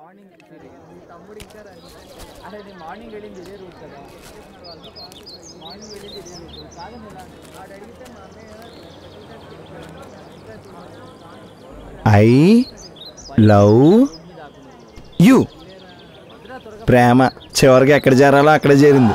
Morning తమ్ముడు ఇంకా రాని అరే నేను మార్నింగ్ వెళ్ళింది ఇదే రూట్ కదా మార్నింగ్ వెళ్ళింది ఇదే రూట్ కాదు ఇలా వాడు అడిగితే మా అన్నయ్య ఐ లవ్ యు ప్రేమ చివరికి ఎక్కడ చేరాలో అక్కడ చేరింది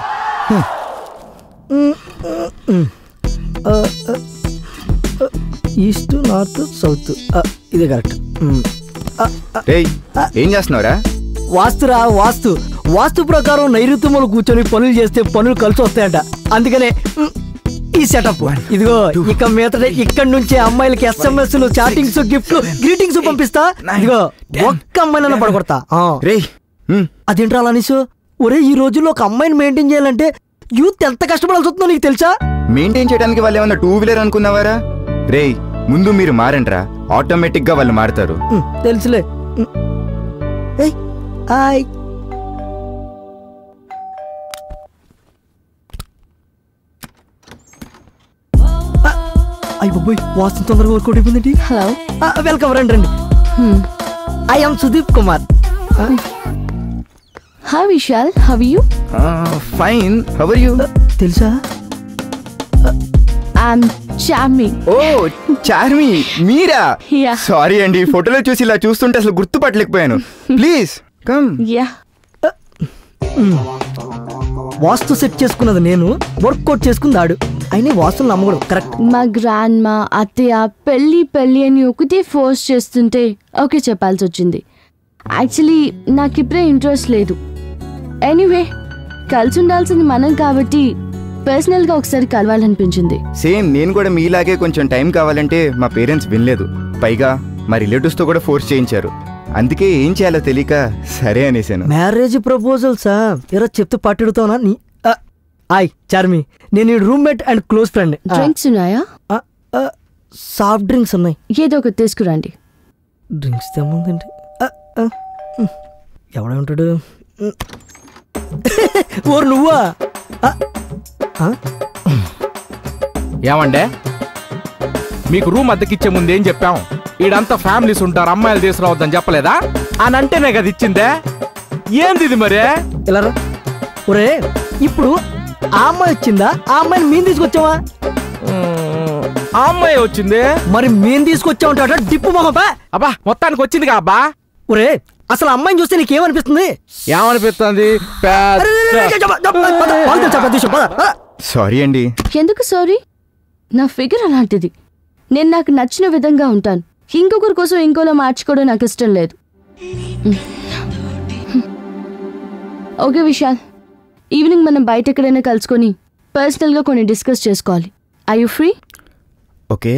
ఈస్ట్ నార్త్ సౌత్ ఇదే కరెక్ట్ రేయ్ ఏం చేస్తున్నావురా వాస్తురా వాస్తు వాస్తు ప్రకారం నైరుత్యములు కూర్చొని పనులు చేస్తే పనులు కలిసి వస్తాయంట అందుకనే మ్, ఈ సెటప్ ఇదిగో ఇక మీదట ఇక్కడి నుంచే అమ్మాయిలకి ఎస్ఎంఎస్ చాటింగ్స్ గిఫ్ట్లు గ్రీటింగ్స్ పంపిస్తా ఇదిగో ఒక్క అమ్మాయినన్నా పడగొడతా ఆ. రేయ్ హ్మ్, అదేంట్రా అలా నీసు ఒరే ఈ రోజుల్లో ఒక అమ్మాయిని మెయింటైన్ చేయాలంటే యూత్ ఎంత కష్టపడాల్సి వస్తుందో నీకు తెలుసా మెయింటైన్ చేయడానికి వాళ్ళు ఏమన్నా టూ వీలర్ అనుకున్నావారా రేయ్ ముందు మీరు మారండ్రా ఆటోమేటిక్ గా వాళ్ళు మారుతారు మ్, తెలుసులే మ్. ఏయ్ హాయ్ అయ్యి బాబోయ్ వాస్తు తొందరగా వర్కౌట్ అయిపోయిందండి హలో వెల్కమ్ రండి రండి ఐ ఆమ్ సుదీప్ కుమార్ ఆ, hi Vishal how you fine how are you తెలుసా ఐఎమ్ చార్మి ఓ చార్మి మీరా Yeah. సారీ అండి ఫోటోలో చూసి ఇలా చూస్తుంటే అసలు గుర్తుపట్టలేకపోయాను ప్లీజ్ కమ్ యా వాస్తు సెట్ చేసుకున్నది నేను వర్కౌట్ చేసుకుంది ఆడు అయినా వాస్తులు నమ్మకూడదు కరెక్ట్ మా గ్రాండ్ మా అత్తయ్య పెళ్ళి పెళ్ళి అని ఒకటే ఫోర్స్ చేస్తుంటే ఓకే చెప్పాల్సి వచ్చింది యాక్చువల్లీ నాకు ఇప్పుడే ఇంట్రెస్ట్ లేదు ఎనీవే కలిసి ఉండాల్సింది మనం కాబట్టి పర్సనల్గా ఒకసారి కలవాలనిపించింది సేమ్ నేను కూడా మీలాగే కొంచెం టైం కావాలంటే మా పేరెంట్స్ వినలేదు పైగా మా రిలేటివ్స్ తో కూడా ఫోర్స్ చేయించారు అందుకే ఏం చేయాలో తెలియక సరే అనేసాను మ్యారేజ్ ప్రపోజల్సా ఎరా చెప్తే పట్టెడుతావునా నీ ఆ, హాయ్ చార్మి నేను ఈ roommate and close friend drinks ఉన్నాయా సాఫ్ట్ డ్రింక్స్ ఉన్నాయి ఏదో ఒకటి తీసుకురండి డ్రింక్స్ తెమ్మందండి ఎవడే ఉంటాడు ఉమ్. ఓరు నువ్వా ఆ, ఆ? ఏమండే మీకు రూమ్ అద్దెకిచ్చే ముందు ఏం చెప్పాం ఈడంతా ఫ్యామిలీస్ ఉంటారు అమ్మాయిలు తీసుకురావద్దని చెప్పలేదా అని అంటేనే కదా ఇచ్చిందే ఏంది ఇది మరే ఇలా రా. ఒరే ఇప్పుడు ఆ అమ్మాయి వచ్చిందా ఆ అమ్మాయిని మేము తీసుకొచ్చావా ఉమ్, ఆ అమ్మాయి వచ్చింది మరి మేము తీసుకొచ్చామంటాట డిప్పు మొహపా అబ్బా మొత్తానికి వచ్చింది అబ్బా ఒరే అసలు ఆ అమ్మాయిని చూస్తే నీకేమనిపిస్తుంది ఏమనిపిస్తుంది అరే, అరే, అరే, అరే, పద, పద, వాళ్ళ తెలుసా పెద్ద విషయం, పద, పద. సారీ అండి ఎందుకు సారీ నా ఫిగర్ అలాంటిది నేను నాకు నచ్చిన విధంగా ఉంటాను ఇంకొకరి కోసం ఇంకోలా మార్చుకోవడం నాకు ఇష్టం లేదు ఓకే విశాల్ ఈవినింగ్ మనం బయట ఎక్కడైనా కలుసుకొని పర్సనల్గా కొన్ని డిస్కస్ చేసుకోవాలి I you free okay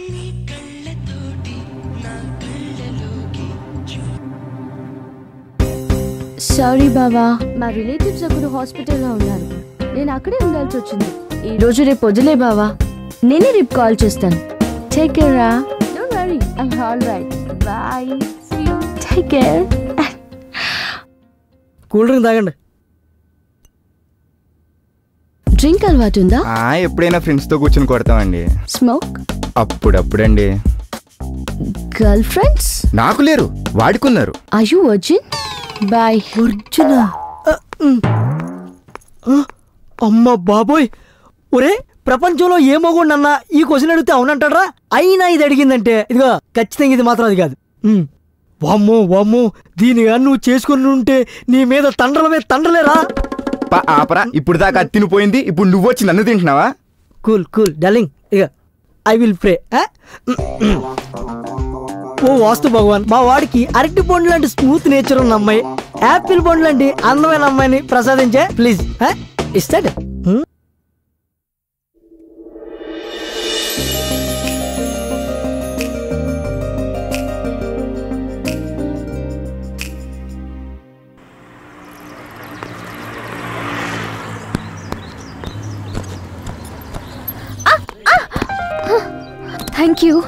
sorry బావా మా రిలేటివ్స్ ఒకరు హాస్పిటల్లో ఉన్నారు నేను అక్కడే ఉండాల్సి వచ్చింది ఈ రోజు రేపు వదిలే బావా నేనే రేపు కాల్ చేస్తాను టేక్ కేర్ రా don't worry I'm all right bye see you take care cool drink తాగండి డ్రింక్ అలవాటు ఉందా ఆ ఎప్పుడైనా ఫ్రెండ్స్ తో కూర్చొని కొడతామండి స్మోక్ అప్పుడప్పుడండి గర్ల్ ఫ్రెండ్స్ నాకు లేరు వాడుకున్నారు are you virgin boy Arjuna అమ్మ బాబోయ్ ఒరే ప్రపంచంలో ఏ మగోడన్నా ఈ క్వశ్చన్ అడిగితే అవునంటాడ్రా అయినా ఇది అడిగిందంటే ఇదిగో ఖచ్చితంగా ఇది మాత్రం అది కాదు ఉమ్. వామ్మో వామ్మో దీనిగా నువ్వు చేసుకుని ఉంటే నీ మీద తండ్రల మీద తండ్రలేరా పా ఆపరా ఇప్పుడు దాకా అది తినిపోయింది ఇప్పుడు నువ్వు వచ్చి నన్ను తింటున్నావా కూల్ కూల్ డార్లింగ్ ఇక ఐ విల్ ప్రే ఓ వాస్తు భగవాన్ మా వాడికి అరటి పండు లాంటి స్మూత్ నేచర్ ఉన్న అమ్మాయి యాపిల్ పండు లాంటి అందమైన అమ్మాయిని ప్రసాదించే ప్లీజ్ ఇస్తాడు హ్మ్? థ్యాంక్ యూ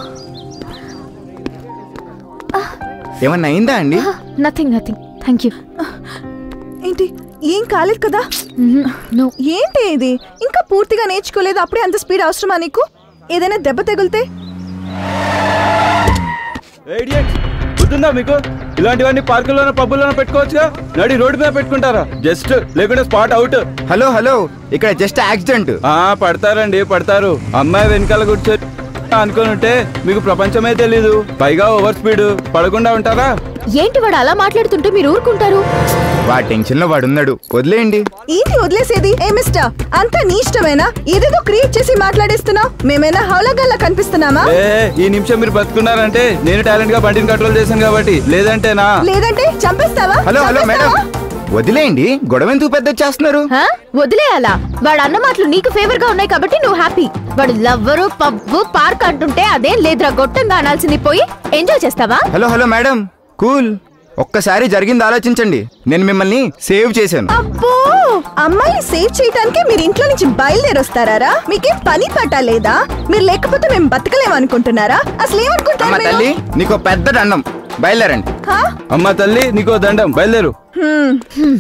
ఏమన్నా అయిందా అండి నథింగ్ నథింగ్ థ్యాంక్ యూ ఏంటి ఏం కాలేదు కదా నో ఏంటి ఇది ఇంకా పూర్తిగా నేర్చుకోలేదు అప్పుడే అంత స్పీడ్ అవసరమా నీకు ఏదైనా దెబ్బ తగిలితే గుర్తుందా మీకు ఇలాంటివన్నీ పార్కుల్లోనే పబ్బుల్లోనే పెట్టుకోవచ్చుగా నడి రోడ్డు మీద పెట్టుకుంటారా జస్ట్ లేకుంటే స్పాట్ అవుట్ హలో హలో ఇక్కడ జస్ట్ యాక్సిడెంట్ ఆ పడతారండి పడతారు అమ్మాయి వెనకాల కూర్చొని అనుకుని ఉంటే మీకు ప్రపంచమే తెలీదు పైగా ఓవర్ స్పీడ్ పడకుండా ఉంటారా ఏంటి వాడు అలా మాట్లాడుతుంటే మీరు ఊరుకుంటారు వా టెన్షన్ లో వాడున్నాడు వదిలేయండి ఏంటి వదిలేసేది ఏ మిస్టర్ అంతా నీ ఇష్టమేనా ఏదేదో క్రియేట్ చేసి మాట్లాడేస్తున్నావు మేమైనా హౌలగల్లా కనిపిస్తున్నామా ఏ ఈ నిమిషం మీరు బతుకున్నారంటే నేను టాలెంట్ గా బండిని కంట్రోల్ చేశాను కాబట్టి లేదంటేనా లేదంటే చంపేస్తావా హలో హలో మేడం చంపేస్తావా? వదిలేయండి గొడవ ఎందుకు పెద్ద చేస్తున్నారు హా? వదిలేయాలా వాడు అన్న మాటలు నీకు ఫేవర్ గా ఉన్నాయి కాబట్టి నువ్వు హ్యాపీ వాడు లవ్వరు పబ్బు పార్క్ అంటుంటే అదేం లేదురా గొట్టంగా అనాల్సింది పోయి ఎంజాయ్ చేస్తావా హలో హలో మేడం కూల్ ఒక్కసారి జరిగింది ఆలోచించండి నేను మిమ్మల్ని సేవ్ చేశాను అబ్బో అమ్మాయిని సేవ్ చేయడానికి మీరు ఇంట్లో నుంచి బయలుదేరొస్తారా మీకేం పని పట్ట లేదా మీరు లేకపోతే మేము బతకలేము అనుకుంటున్నారా అసలు అమ్మ ఏమనుకుంటారు మీరు? తల్లి నీకు పెద్ద దండం బయలుదేరండి హా? అమ్మ తల్లి నీకో దండం బయలుదేరు హ్మ్.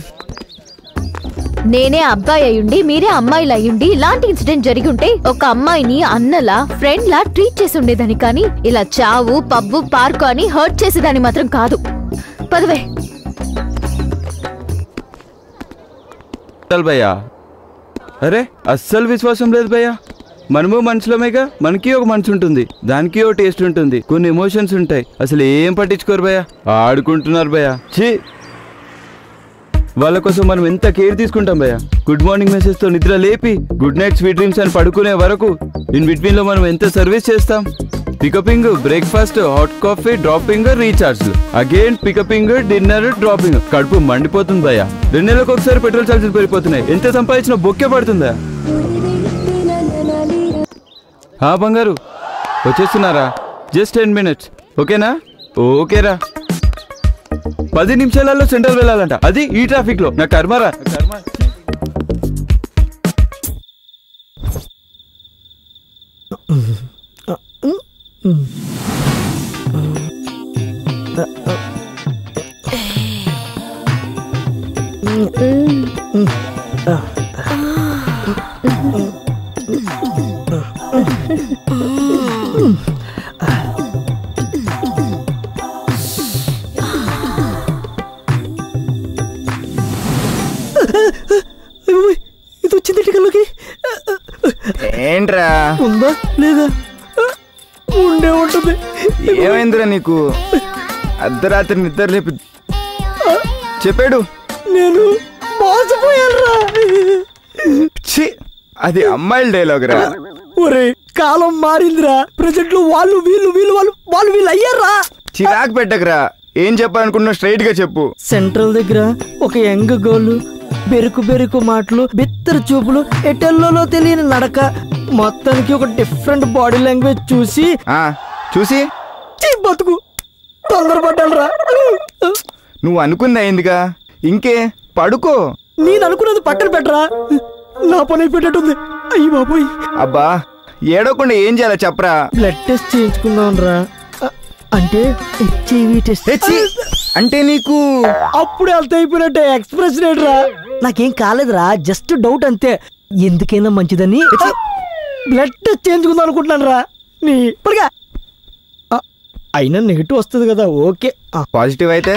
నేనే అబ్బాయి అయ్యుండి మీరే అమ్మాయిలు అయ్యుండి ఇలాంటి ఇన్సిడెంట్ జరిగి ఉంటే ఒక అమ్మాయిని అన్నలా ఫ్రెండ్ లా ట్రీట్ చేసి ఉండేదని కానీ ఇలా చావు పబ్బు పార్కు అని హర్ట్ చేసేదాన్ని మాత్రం కాదు పదవే చాలు భయ్యా అరే అస్సలు విశ్వాసం లేదు భయ్యా మనము మనుషులమేగా మనకి ఒక మనసు ఉంటుంది దానికి ఒక టేస్ట్ ఉంటుంది కొన్ని ఎమోషన్స్ ఉంటాయి అసలు ఏం పట్టించుకోరు భయ్యా ఆడుకుంటున్నారు భయ్యా ఛీ వాళ్ళ కోసం మనం ఎంత కేర్ తీసుకుంటాం భయ్యా గుడ్ మార్నింగ్ మెసేజ్ తో నిద్ర లేపి గుడ్ నైట్ స్వీట్ డ్రీమ్స్ అని పడుకునే వరకు ఇన్ బిట్వీన్ లో మనం ఎంత సర్వీస్ చేస్తాం picking up breakfast hot coffee dropping recharge again picking up dinner dropping కడుపు మండిపోతుంది భయ్యా రెండు నెలలకు ఒకసారి పెట్రోల్ ఛార్జెస్ పెరిగిపోతున్నాయి ఎంత సంపాదించిన బొక్కే పడుతుందా ఆ బంగారు వచ్చేస్తున్నారా జస్ట్ టెన్ మినిట్స్ ఓకేనా ఓకేరా పది నిమిషాలలో సెంట్రల్ వెళ్ళాలంట అది ఈ ట్రాఫిక్ లో నా కర్మరా కర్మ అయ్యో, ఇది వచ్చింది కళ్ళకి ఏంట్రా ఉందా లేదా ఉండే ఉంటుంది ఏమైందిరా నీకు అర్ధరాత్రి నిద్ర లేపి చెప్పాడు నేను మోసపోయానురా ఛీ అది అమ్మాయిల డైలాగ్ రా ఒరే కాలం మారిందిరా ప్రజెంట్ లో వాళ్ళు వీళ్ళు వీళ్ళు వాళ్ళు వాళ్ళు వీళ్ళు అయ్యారా చిరాకు పెట్టకరా ఏం చెప్పాలనుకున్నావు స్ట్రైట్ గా చెప్పు సెంట్రల్ దగ్గర ఒక యంగ్ గోళ్ళు బెరుకు బెరుకు మాటలు బిత్తర చూపులు ఎటెల్లోలో తెలియని నడక మొత్తానికి ఒక డిఫరెంట్ బాడీ లాంగ్వేజ్ చూసి ఆ చూసి చీ బతుకు తొందరపడ్డానురా నువ్వు అనుకుంది అయిందిగా ఇంకే పడుకో నేను అనుకున్నది పక్కన పెట్టరా నా పని అయిపోయేటట్టుంది అయ్యి బాబోయ్ అబ్బా ఏడవకుండా ఏం చేయాలో చెప్పరా బ్లడ్ టెస్ట్ చేయించుకుందాం రా అంటే హెచ్ఐవి టెస్ట్ హెచ్చి అంటే నీకు అప్పుడే అంత అయిపోయినట్టే ఎక్స్ప్రెస్ రా నాకేం కాలేదురా జస్ట్ డౌట్ అంతే ఎందుకైనా మంచిదని బ్లడ్ టెస్ట్ చేయించుకుందాం అనుకుంటున్నాను రా నీ ఇప్పటిగా ఆ, అయినా నెగిటివ్ వస్తుంది కదా ఓకే ఆ. పాజిటివ్ అయితే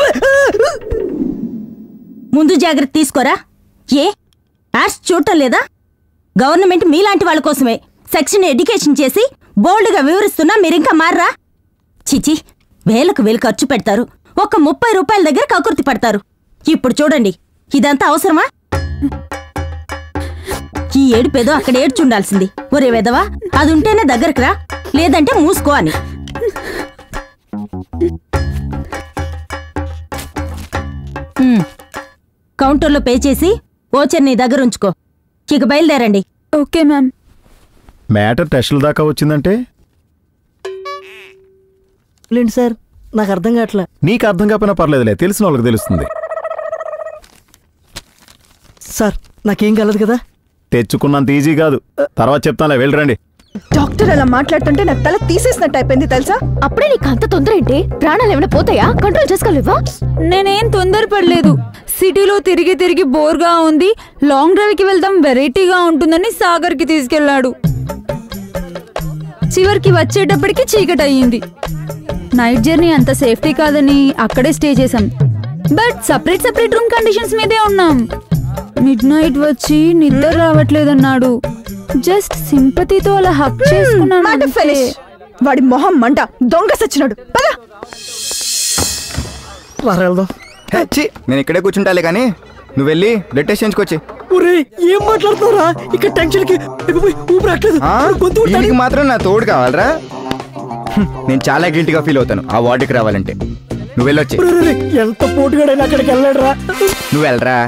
ముందు జాగ్రత్త తీసుకోరా ఏ యాడ్స్ చూడటం లేదా గవర్నమెంట్ మీలాంటి వాళ్ళ కోసమే సెక్షన్ ఎడ్యుకేషన్ చేసి బోల్డ్గా వివరిస్తున్నా మీరింకా మారరా చిచి వేలకు వేలు ఖర్చు పెడతారు ఒక ముప్పై రూపాయల దగ్గర కకుర్తి పడతారు ఇప్పుడు చూడండి ఇదంతా అవసరమా ఈ ఏడుపేదో అక్కడ ఏడ్చుండాల్సింది ఒరే వెదవా అది ఉంటేనే దగ్గరకు రా లేదంటే మూసుకో అని హ్మ్. కౌంటర్లో పే చేసి ఓచర్ నీ దగ్గర ఉంచుకో ఇక బయలుదేరండి ఓకే మ్యామ్ మ్యాటర్ టెస్టుల దాకా వచ్చిందంటే లేండి సార్ నాకు అర్థం కావట్లే నీకు అర్థం కాకపోయినా పర్లేదులే తెలిసిన వాళ్ళకి తెలుస్తుంది సార్ నాకేం కలదు కదా తెచ్చుకున్నంత ఈజీ కాదు తర్వాత చెప్తానులే వెళ్ళరండి డాక్టర్ అలా మాట్లాడుతుంటే నాకు తల తీసేసినట్టు అయిపోయింది తెలుసా అప్పుడే నీకు అంత తొందర ఏంటి ప్రాణాలు ఏమైనా పోతాయా కంట్రోల్ చేసుకోలేవా నేనేం తొందరపడలేదు సిటీలో తిరిగి తిరిగి బోర్గా ఉంది లాంగ్ డ్రైవ్ కి వెళ్దాం వెరైటీగా ఉంటుందని సాగర్ కి తీసుకెళ్లాడు చివరికి వచ్చేటప్పటికి చీకటి అయ్యింది నైట్ జర్నీ అంత సేఫ్టీ కాదని అక్కడే స్టే చేసాం but separate separate room conditions మీదే ఉన్నాం మిడ్ నైట్ వచ్చి నిద్ర రావట్లేదన్నాడు జస్ట్ సింపతితో అలా హక్ చేసుకున్నాను మాట అంతే. ఫినిష్ వాడి మొహం మంట దొంగ సచ్చినాడు పద రారా వెళ్దాం హే, ఛీ, నేను ఇక్కడే కూర్చుంటాలే కానీ నువ్వు వెళ్ళి బ్లడ్ టెస్ట్ చేయించుకొచ్చి ఒరే ఏం మాట్లాడుతున్నారా ఇక్కడ టెన్షన్ కి ఊపిరాట్లేదు గొంతు దీనికి మాత్రం నా తోడు కావాలరా హ్మ్, నేను చాలా గిల్టీగా ఫీల్ అవుతాను ఆ వార్డుకి రావాలంటే నువ్వు వెళ్ళొచ్చి ఒరే, ఒరే, ఎంత పోటుగాడైనా అక్కడికి వెళ్ళాడు రా నువ్వు వెళ్ళరా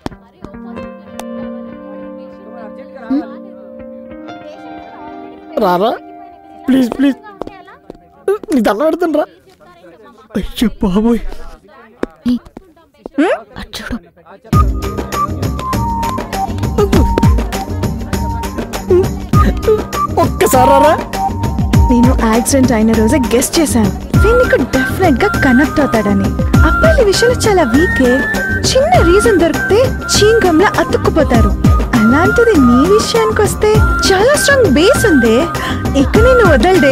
రారా ప్లీజ్ ప్లీజ్ నీ దండ పెడతాను రా అయ్యో బాబోయ్ ఒక్కసారి రారా నేను యాక్సిడెంట్ అయిన రోజే గెస్ట్ చేశాను వీళ్ళకి డెఫినెట్ గా కనెక్ట్ అవుతాడని అబ్బాయిల విషయంలో చాలా వీకే చిన్న రీజన్ దొరికితే చీంగంలా అతుక్కుపోతారు అలాంటిది నీ విషయానికి వస్తే చాలా స్ట్రాంగ్ బేస్ ఉంది ఇక నేను వదలడే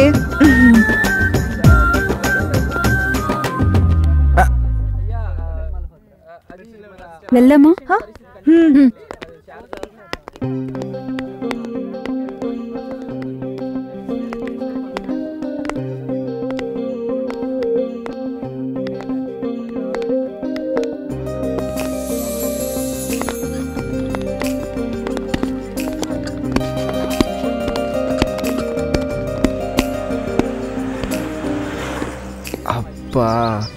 వెళ్దామా అబ్బా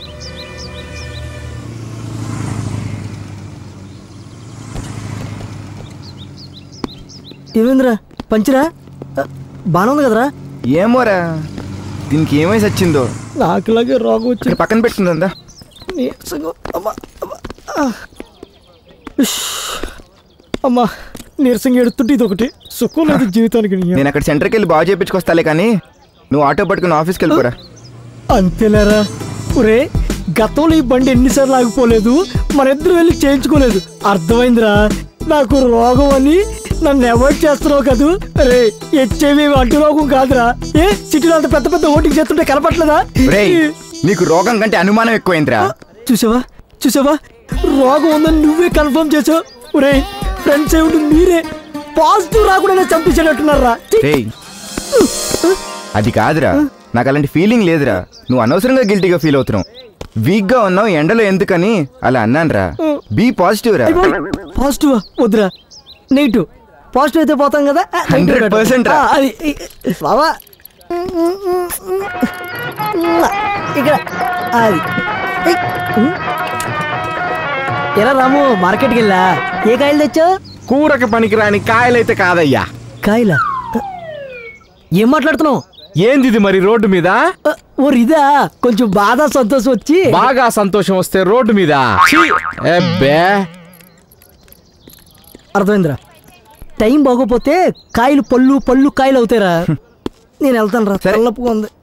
ఏమైందిరా పంచిరా ఆ, బానే ఉంది కదరా ఏమోరా దీనికి ఏమైనా వచ్చిందో నాకులాగే రోగం వచ్చి ఇక్కడ పక్కన పెట్టుకుందా నీరసంగా అమ్మా అమ్మా ఆ. ఉష్. అమ్మా నీరసంగా ఎడుతుంటే ఇది ఒకటి సుఖం లేదు జీవితానికి నీ. నేను అక్కడ సెంటర్కి వెళ్ళి బాగా చేయించుకొస్తాలే కానీ నువ్వు ఆటో పట్టుకుని ఆఫీస్కి వెళ్ళిపోరా అంతేలేరా ఒరే గతంలో ఈ బండి ఎన్నిసార్లు ఆగిపోలేదు మన ఇద్దరు వెళ్ళి చేయించుకోలేదు అర్థమైందిరా నాకు రోగం అని నన్ను అవాయిడ్ చేస్తున్నావు కదూ రే హెచ్ఐవి అంటు రోగం కాదురా ఏ సిటీలో అంత పెద్ద పెద్ద ఓటింగ్ చేస్తుంటే కనపట్లేదా రేయ్ నీకు రోగం కంటే అనుమానం ఎక్కువైందిరా చూసావా చూసావా రోగం ఉందని నువ్వే కన్ఫర్మ్ చేసావు ఒరే ఫ్రెండ్స్ ఏమిటి మీరే పాజిటివ్ రాకుండా చంపించేటట్టున్నారా రేయ్ అది కాదురా నాకు అలాంటి ఫీలింగ్ లేదురా నువ్వు అనవసరంగా గిల్టీగా ఫీల్ అవుతున్నావు వీక్ గా ఉన్నావు ఎండలో ఎందుకని అలా అన్నానురా బీ పాజిటివ్ రా పాజిటివ్ వద్దురా నెగిటివ్ పాజిటివ్ అయితే పోతాం కదా 100% రా. ఆ, అది బావా ఇక్కడ అది ఏయ్. ఎరా రాము మార్కెట్కి వెళ్ళా ఏ కాయలు తెచ్చావు కూరకి పనికిరాని కాయలైతే కాదయ్యా కాయలా ఏం మాట్లాడుతున్నావు ఏంది ఇది మరి రోడ్డు మీద ఓ ఇదా కొంచెం బాధ సంతోషం వచ్చి బాగా సంతోషం వస్తే రోడ్డు మీద ఛీ! ఎబ్బే అర్థమైందిరా టైం బాగోపోతే కాయలు పళ్ళు పళ్ళు కాయలు అవుతాయిరా నేను వెళ్తాను రా తలనొప్పిగా ఉంది